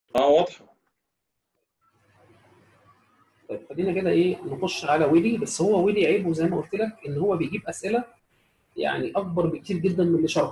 اه واضحه طيب خلينا كده ايه نخش على ويلي بس هو ويلي عيبه زي ما قلت لك ان هو بيجيب اسئله يعني اكبر بكتير جدا من اللي شرحه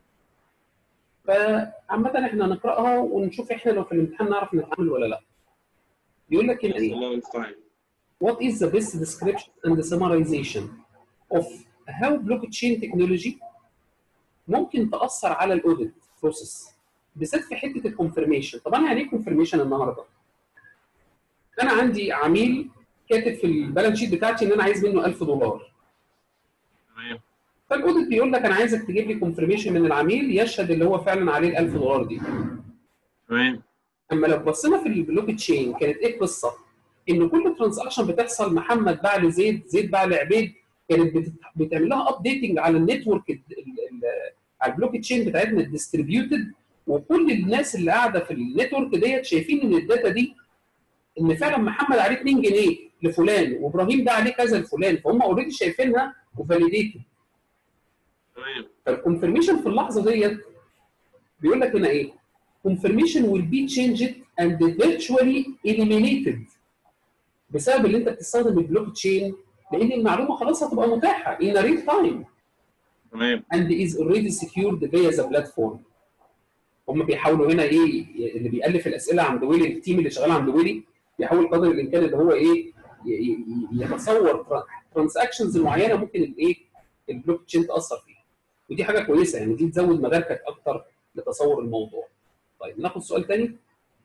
فعامة احنا نقراها ونشوف احنا لو في الامتحان نعرف نتعامل ولا لا. بيقول لك هنا ايه؟ الله المستعان What is the best description and the summarization of how blockchain technology ممكن تأثر على الاوديت بروسيس بالذات في حتة الكونفرميشن، طب انا يعني ايه كونفرميشن النهارده؟ انا عندي عميل كاتب في البالانس شيت بتاعتي ان انا عايز منه 1000 دولار. تمام فالاوديت بيقول لك انا عايزك تجيب لي كونفرميشن من العميل يشهد اللي هو فعلا عليه ال 1000 دولار دي. تمام اما لو بصينا في البلوك تشين كانت ايه القصه؟ ان كل ترانزاكشن بتحصل محمد باع لزيد، زيد باع لعبيد كانت بت- بتعمل لها ابديتنج على النتورك ال- ال- على البلوك تشين بتاعتنا الديستريبيوتد وكل الناس اللي قاعده في النتورك ديت شايفين ان الداتا دي ان فعلا محمد عليه 2 جنيه لفلان وابراهيم ده عليه كذا لفلان فهم اوريدي شايفينها وفاليديتد تمام فالكونفرميشن في اللحظه ديت بيقول لك هنا ايه؟ confirmation will be changed and virtually eliminated بسبب اللي انت بتستخدم البلوك تشين لان المعلومه خلاص هتبقى متاحه in a real time تمام and is already secured via the platform هم بيحاولوا هنا ايه اللي بيالف الاسئله عند ويلي التيم اللي شغال عند ويلي بيحاول قدر الامكان اللي هو ايه ي- ي- يتصور ترانزاكشنز معينه ممكن الايه البلوك تشين تاثر فيها ودي حاجه كويسه يعني دي تزود مداركك اكتر لتصور الموضوع طيب ناخد سؤال تاني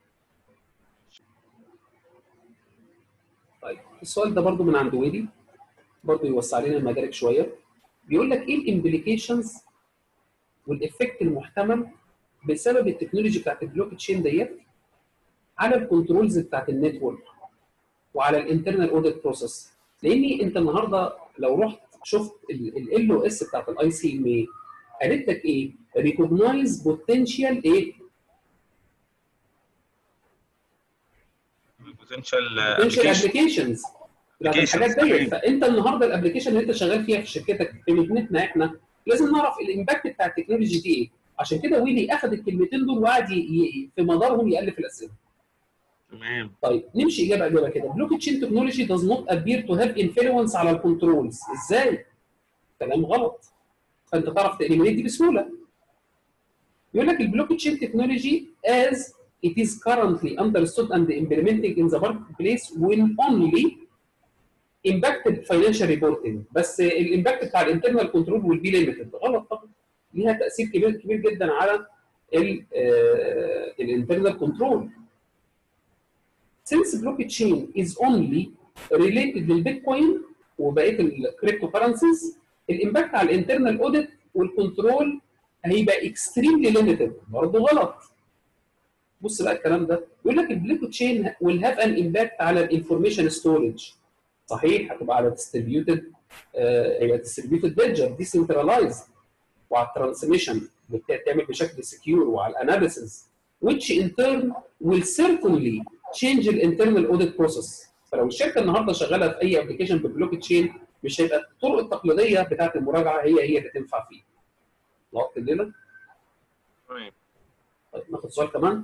طيب السؤال ده برضو من عند ويلي برضو يوسع لنا المدارك شويه بيقول لك ايه الامبليكيشنز والافكت المحتمل بسبب التكنولوجي بتاعت البلوك تشين ديت على الكنترولز بتاعت النتورك وعلى الانترنال اوديت بروسيس لاني انت النهارده لو رحت شفت ال او اس بتاعت الاي سي ام اي قالت لك ايه؟ ريكوجنايز بوتنشال ايه؟ بوتنشال بوتنشال ابلكيشنز الحاجات ديت فانت النهارده الابلكيشن اللي انت شغال فيها في شركتك في مهنتنا احنا لازم نعرف الامباكت بتاع التكنولوجي دي ايه عشان كده ويلي اخذ الكلمتين دول وقعد ي- ي- في مدارهم يالف الاسئله تمام طيب نمشي اجابه اجابه كده بلوك تشين تكنولوجي does not appear to have influence على الكنترولز ازاي؟ كلام غلط فانت تعرف تاليمينيت دي بسهوله يقول لك البلوك تشين تكنولوجي as it is currently understood and implemented in the marketplace will only impact financial reporting بس الامباكت بتاع الانترنال كنترول will be limited غلط طبعا ليها تاثير كبير كبير جدا على الانترنال كنترول since blockchain is only related للبيتكوين وبقيه الكريبتو كرنسيز الامباكت على الانترنال اوديت والكنترول هيبقى اكستريملي ليميتد برضه غلط بص بقى الكلام ده يقول لك البلوك تشين will have an impact على الانفورميشن ستورج صحيح هتبقى على distributed آه، هيبقى distributed ledger decentralized وعلى الترانسميشن بتعمل بشكل سكيور وعلى الاناليسيز which in turn will certainly change الانترنال اوديت بروسيس فلو الشركه النهارده شغاله في اي ابلكيشن بالبلوك تشين مش هيبقى الطرق التقليديه بتاعت المراجعه هي هي اللي تنفع فيه. لقطت الليله؟ تمام طيب ناخد سؤال كمان.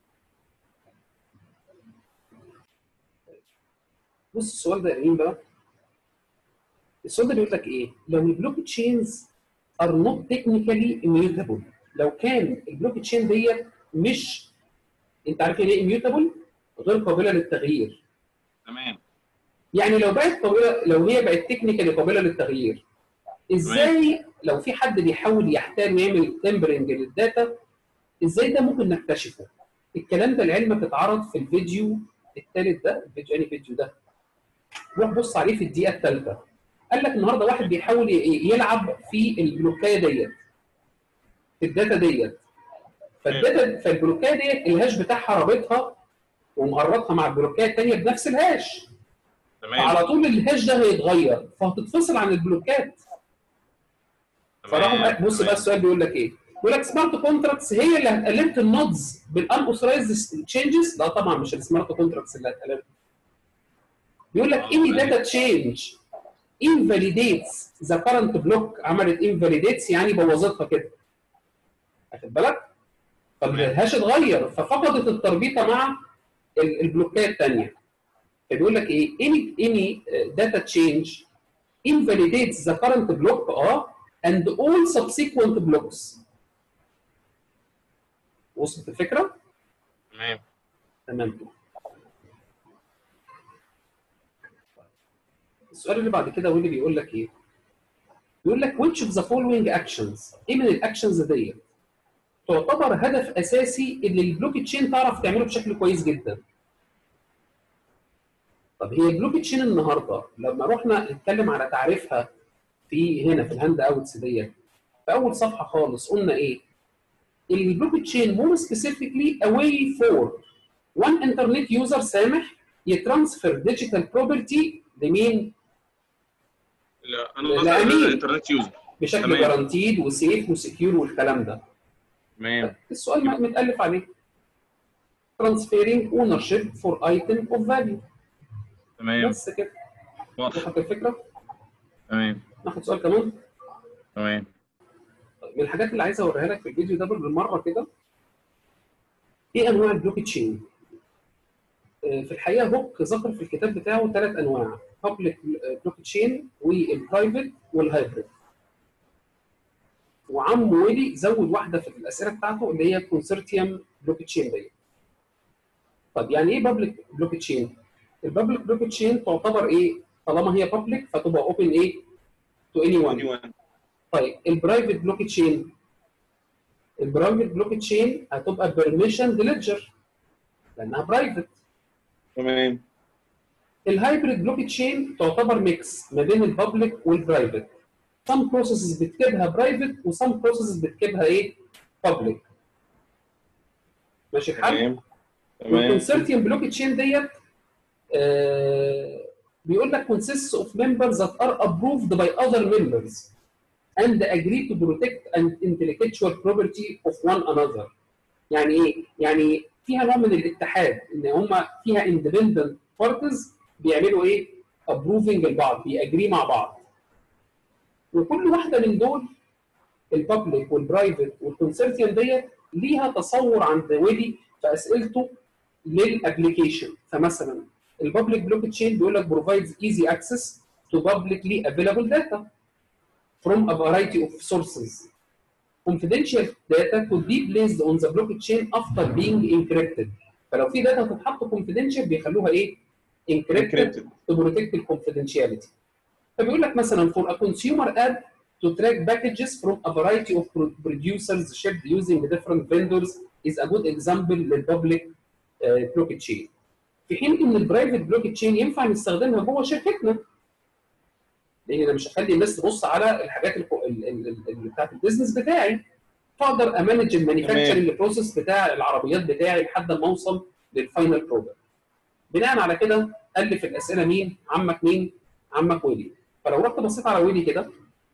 بص السؤال ده مين بقى؟ السؤال ده بيقول لك ايه؟ لو البلوك تشينز are not technically immutable لو كان البلوك تشين ديت مش انت عارف يعني ايه immutable؟ غير قابله للتغيير. تمام يعني لو بقت قابله لو هي بقت تكنيكالي قابله للتغيير ازاي لو في حد بيحاول يحتال ويعمل تمبرنج للداتا ازاي ده ممكن نكتشفه؟ الكلام ده لعلمك اتعرض في الفيديو الثالث ده الفيديو يعني الفيديو ده روح بص عليه في الدقيقه الثالثه قال لك النهارده واحد بيحاول ي- يلعب في البلوكايه ديت في الداتا ديت فالداتا فالبلوكايه ديت الهاش بتاعها رابطها ومقربها مع البلوكايه الثانيه بنفس الهاش تمام فعلى طول الهاش ده هيتغير فهتتفصل عن البلوكات فراحوا بص بقى السؤال بيقول لك ايه؟ بيقول لك سمارت كونتراكتس هي اللي هتقلبت النودز بالان اوثرايزد تشينجز لا طبعا مش السمارت كونتراكتس اللي هتقلبها بيقول لك اني داتا تشينج invalidates ذا كرنت بلوك عملت invalidates يعني بوظتها كده واخد بالك؟ طب الهاش اتغير ففقدت التربيطه مع ال- البلوكات الثانيه فبيقول لك ايه any any uh, data change invalidates the current block اه and all subsequent blocks وصلت الفكره؟ تمام تمام كده السؤال اللي بعد كده واللي بيقول لك ايه؟ بيقول لك which of the following actions ايه من الاكشنز ديت تعتبر هدف اساسي اللي البلوك تشين تعرف تعمله بشكل كويس جدا. طب هي البلوك تشين النهارده لما رحنا نتكلم على تعريفها في هنا في الهاند اوتس ديت في اول صفحه خالص قلنا ايه؟ البلوك تشين مور سبيسيفيكلي a way for one internet user سامح يترانسفير ديجيتال بروبرتي لمين؟ لا انا لا، قصدي على أمين. الانترنت يوزر بشكل تمام. جارانتيد وسيف وسكيور والكلام ده. تمام السؤال م- متألف عليه. transferring ownership for item of value تمام بس كده واضح وضحت الفكره؟ تمام ناخد سؤال كمان تمام طيب، من الحاجات اللي عايز اوريها لك في الفيديو ده بالمره كده ايه انواع البلوك تشين؟ آه، في الحقيقه هوك ذكر في الكتاب بتاعه ثلاث انواع بابليك بلوك تشين والبرايفت والهايبريد وعم ويلي زود واحده في الاسئله بتاعته اللي هي كونسورتيوم بلوك تشين دي طب يعني ايه بابليك بلوك تشين؟ البابليك بلوك تشين تعتبر ايه؟ طالما هي بابليك فتبقى اوبن ايه؟ تو اني ون anyone. طيب البرايفت بلوك تشين البرايفت بلوك تشين هتبقى بيرميشن ليدجر لانها برايفت تمام الهايبريد بلوك تشين تعتبر ميكس ما بين البابليك والبرايفت some processes بتكتبها برايفت وسم processes بتكتبها ايه بابليك ماشي الحال تمام تمام والكونسرتيوم بلوك تشين ديت آه، بيقول لك consists of members that are approved by other members and agree to protect an intellectual property of one another. يعني ايه؟ يعني فيها نوع من الاتحاد ان هم فيها independent parties بيعملوا ايه؟ approving البعض بيأجري مع بعض. وكل واحده من دول البابليك والبرايفت والكونسرتيوم ديت ليها تصور عند ويلي في اسئلته للابلكيشن فمثلا البابليك بلوك تشين بيقول لك provides easy access to publicly available data from a variety of sources. Confidential data could be placed on the blockchain after being encrypted. فلو في داتا تتحط confidential بيخلوها ايه؟ encrypted Encrypted. to protect the confidentiality. فبيقول لك مثلا for a consumer app to track packages from a variety of pro- producers shipped using different vendors is a good example للبابليك بلوك تشين. في حين ان البرايفت بلوك تشين ينفع نستخدمها جوه شركتنا. لان انا مش هخلي الناس تبص على الحاجات الكو- ال- ال- ال- اللي بتاعت البيزنس بتاعي. فاقدر امانج المانيفاكتشرنج بروسيس بتاع العربيات بتاعي لحد ما اوصل للفاينل برودكت. بناء على كده الف الاسئله مين؟ عمك مين؟ عمك ويلي. فلو رحت بصيت على ويلي كده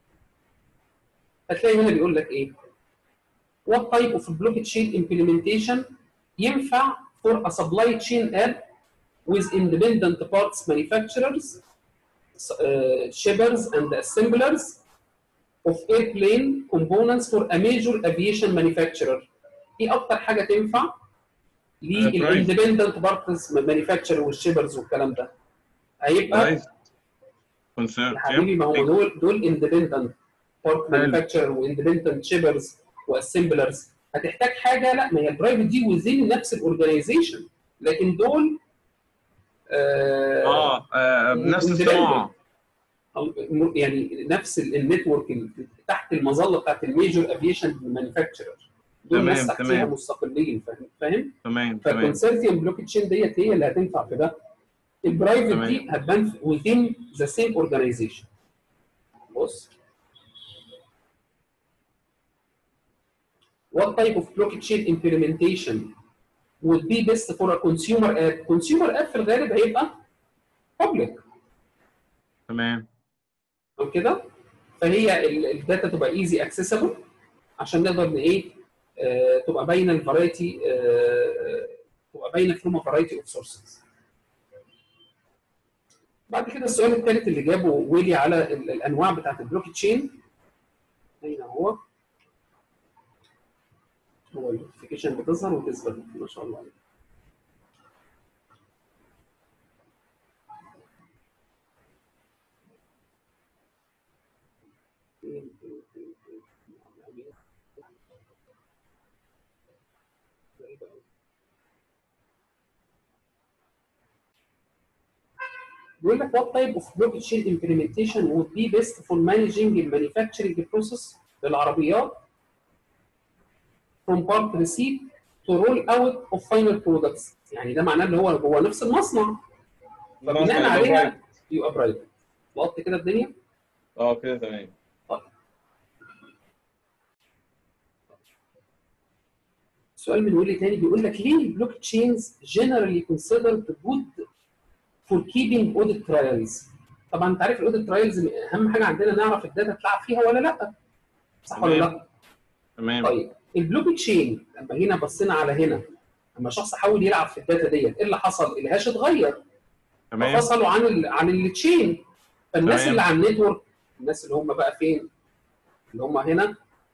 هتلاقي هنا بيقول لك ايه؟ What type of blockchain implementation ينفع for a supply chain app with independent parts manufacturers, uh, shippers and assemblers of airplane components for a major aviation manufacturer. ايه اكتر حاجه تنفع للاندبندنت بارتس مانيفاكتشر والشيبرز والكلام ده؟ هيبقى Right. Concern. يا حبيبي ما هو دول دول اندبندنت بارت حلو. مانيفاكتشر واندبندنت شيبرز واسمبلرز هتحتاج حاجه لا ما هي البرايفت دي وزين نفس الاورجنايزيشن لكن دول آه اه آه، بنفس Independent. الصناعه أو م- يعني نفس ال- النتورك ال- تحت المظله بتاعت الميجور افيشن مانيفاكتشرر دول تمام، ناس تحتيها تمام. مستقلين فاهم فاهم؟ تمام تمام فالكونسرتيوم بلوك تشين ديت هي اللي هتنفع في ده البرايفت تمام. دي هتبان within the same organization بص What type of blockchain implementation would be best for a consumer app? Consumer app في الغالب هيبقى public تمام او كده فهي ال- الداتا تبقى ايزي اكسسبل عشان نقدر ن- ايه آه، تبقى باينه الفرايتي تبقى باينه فروم فرايتي اوف سورسز بعد كده السؤال الثالث اللي جابه ويلي على ال- الانواع بتاعت البلوك تشين اين هو هو النوتيفيكيشن بتظهر وتثبت ما شاء الله عليك بيقول لك what type of blockchain implementation would be best for managing the manufacturing process للعربيات from part receipt to roll out of final products يعني ده معناه ان هو هو نفس المصنع فبناء عليها يبقى برايفت لقطت كده الدنيا اه كده تمام سؤال من ولي تاني بيقول لك ليه البلوك تشينز generally considered good for keeping audit trials طبعا انت عارف الاوديت ترايلز اهم حاجه عندنا نعرف الداتا تلعب فيها ولا لا صح ولا لا؟ تمام طيب البلوك تشين لما هنا بصينا على هنا لما شخص حاول يلعب في الداتا ديت ايه اللي حصل؟ الهاش اتغير تمام ففصلوا عن ال عن التشين فالناس تمام. اللي على النتورك الناس اللي هم بقى فين؟ اللي هم هنا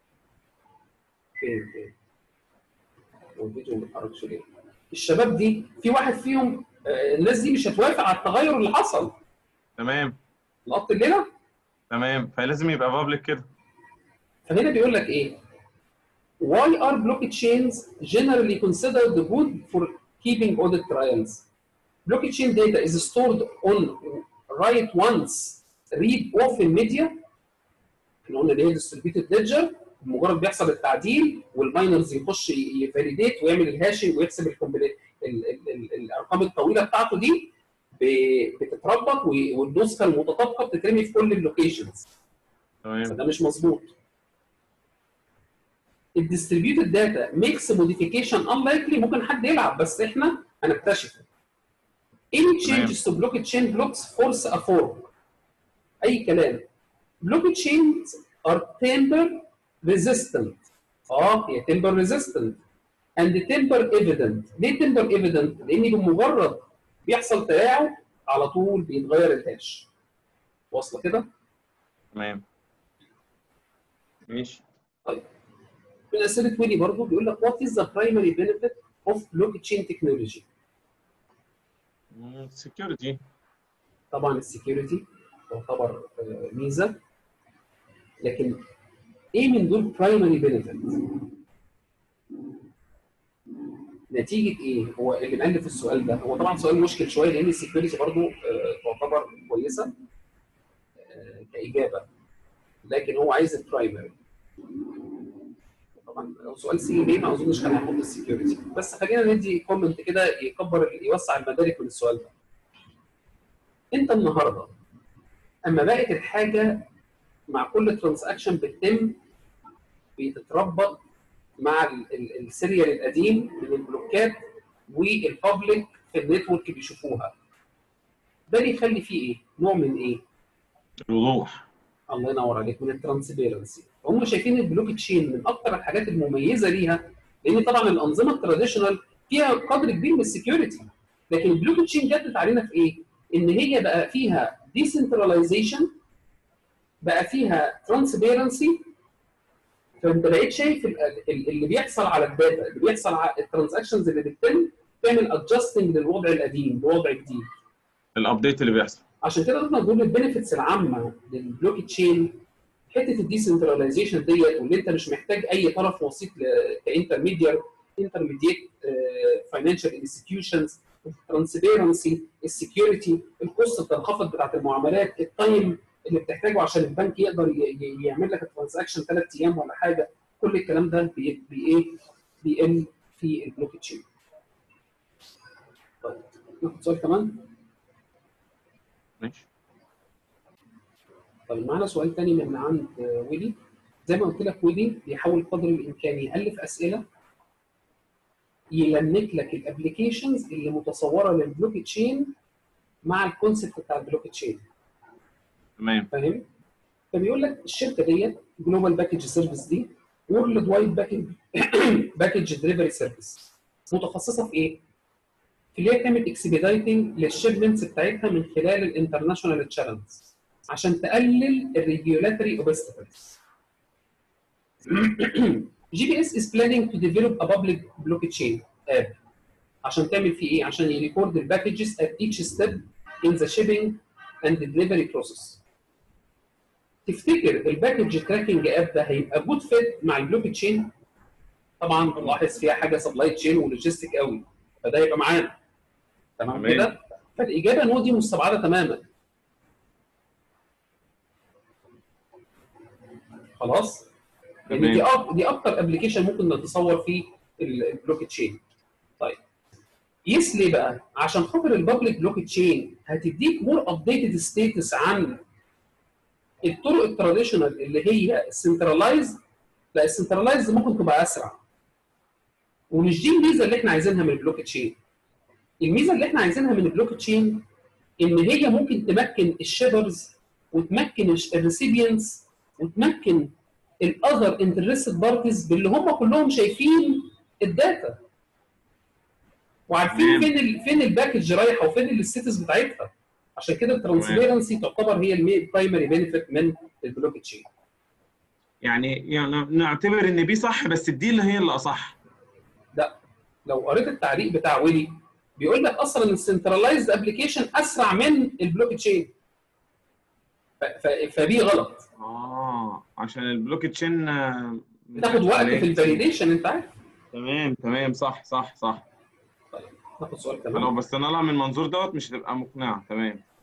فين فين؟ هو الفيديو ما بيتحركش ليه؟ الشباب دي في واحد فيهم آه، الناس دي مش هتوافق على التغير اللي حصل تمام لقطت الليله؟ تمام فلازم يبقى بابليك كده فهنا بيقول لك ايه؟ Why are blockchains generally considered good for keeping audit trials? Blockchain data is stored on write once read often media احنا قلنا اللي هي distributed ledger مجرد بيحصل التعديل والماينرز يخش يفاليديت ويعمل الهاشنج ويحسب الكومبلي- ال- ال- ال- الارقام الطويله بتاعته دي ب- بتتربط و- والنسخه المتطابقه بتترمي في كل اللوكيشنز تمام فده مش مظبوط الديستريبيوتد داتا ميكس موديفيكيشن unlikely ممكن حد يلعب بس احنا هنكتشفه any changes to blockchain blocks force a fork اي كلام blockchains are temper resistant اه هي temper resistant and temper evident ليه temper evident؟ لان بمجرد بيحصل تلاعب على طول بيتغير الهاش واصله كده؟ تمام ماشي من اسئله ويلي برضه بيقول لك what is the primary benefit of blockchain technology؟ سكيورتي طبعا السكيورتي تعتبر آه، ميزه لكن ايه من دول برايمري بنفيت؟ نتيجه ايه؟ هو اللي مؤلف السؤال ده هو طبعا سؤال مشكل شويه لان السكيورتي برضه آه، تعتبر كويسه آه، كاجابه لكن هو عايز البرايمري طبعا لو سؤال سي بي ما اظنش كان هيحط السكيورتي بس خلينا ندي كومنت كده يكبر يوسع المدارك من السؤال ده انت النهارده اما بقت الحاجه مع كل ترانزاكشن بتتم بتتربط مع ال- ال- السيريال القديم من البلوكات والبابليك في النتورك بيشوفوها ده بيخلي فيه ايه؟ نوع من ايه؟ الوضوح الله ينور عليك من الترانسبيرنسي هم شايفين البلوك تشين من اكثر الحاجات المميزه ليها لان طبعا الانظمه التراديشنال فيها قدر كبير من السكيورتي لكن البلوك تشين جدت علينا في ايه؟ ان هي بقى فيها ديسنتراليزيشن بقى فيها ترانسبيرنسي فانت بقيت شايف ال- ال- اللي بيحصل على الداتا اللي بيحصل على الترانزاكشنز اللي بتتم تعمل ادجستنج للوضع القديم لوضع جديد الابديت اللي بيحصل عشان كده نقدر نقول البنفيتس العامه للبلوك تشين حته الديسنتراليزيشن ديت واللي انت مش محتاج اي طرف وسيط كانترميدير انترميديت فاينانشال انستتيوشنز الترانسبيرنسي السكيورتي الكوست بتنخفض بتاعت المعاملات التايم اللي بتحتاجه عشان البنك يقدر ي- ي- يعمل لك الترانزاكشن ثلاث ايام ولا حاجه كل الكلام ده بي بي ايه بيقل في البلوك تشين طيب ناخد سؤال كمان ماشي طيب معانا سؤال تاني من عند آه، ويلي زي ما قلت لك ويلي بيحاول قدر الامكان يالف اسئله يلنك لك الابلكيشنز اللي متصوره للبلوك تشين مع الكونسيبت بتاع البلوك تشين تمام فاهم؟ فبيقول لك الشركه ديت جلوبال باكج سيرفيس دي وورلد وايد باكج باكج دليفري سيرفيس متخصصه في ايه؟ في اللي هي تعمل اكسبيدايتنج للشيبمنتس بتاعتها من خلال الانترناشونال تشانلز عشان تقلل الريجولاتوري اوبستكلز GPS is planning to develop a public blockchain app عشان تعمل فيه ايه؟ عشان يريكورد الباكجز at each step in the shipping and delivery process. تفتكر الباكج تراكنج اب ده هيبقى جود فيت مع البلوك تشين؟ طبعا بنلاحظ فيها حاجه سبلاي تشين ولوجيستيك قوي فده يبقى معانا تمام تمام. كده؟ فالاجابه نو دي مستبعده تماما خلاص؟ لان تمام. دي أك- دي اكتر ابلكيشن ممكن نتصور فيه ال- البلوك تشين. طيب يس ليه بقى؟ عشان خاطر البابليك بلوك تشين هتديك مور ابديتد ستيتس عن الطرق التراديشنال اللي هي السنترلايز لا السنترلايز ممكن تبقى اسرع ومش دي الميزه اللي احنا عايزينها من البلوك تشين الميزه اللي احنا عايزينها من البلوك تشين ان هي ممكن تمكن الشيبرز وتمكن الريسيبينتس وتمكن الاذر انترستد بارتيز باللي هم كلهم شايفين الداتا وعارفين تمام. فين ال فين الباكج رايحه وفين الستاتس بتاعتها عشان كده الترانسبيرنسي تعتبر هي البرايمري بنفيت من البلوك تشين يعني يعني نعتبر ان بي صح بس الدي اللي هي اللي اصح لا لو قريت التعليق بتاع ويلي بيقول لك اصلا السنترلايزد ابلكيشن اسرع من البلوك تشين ف- ف- فدي غلط اه عشان البلوك تشين آه، بتاخد وقت في الفاليديشن انت عارف تمام تمام صح صح صح ناخد سؤال لو كمان بصينا لها من المنظور دوت مش هتبقى مقنعه تمام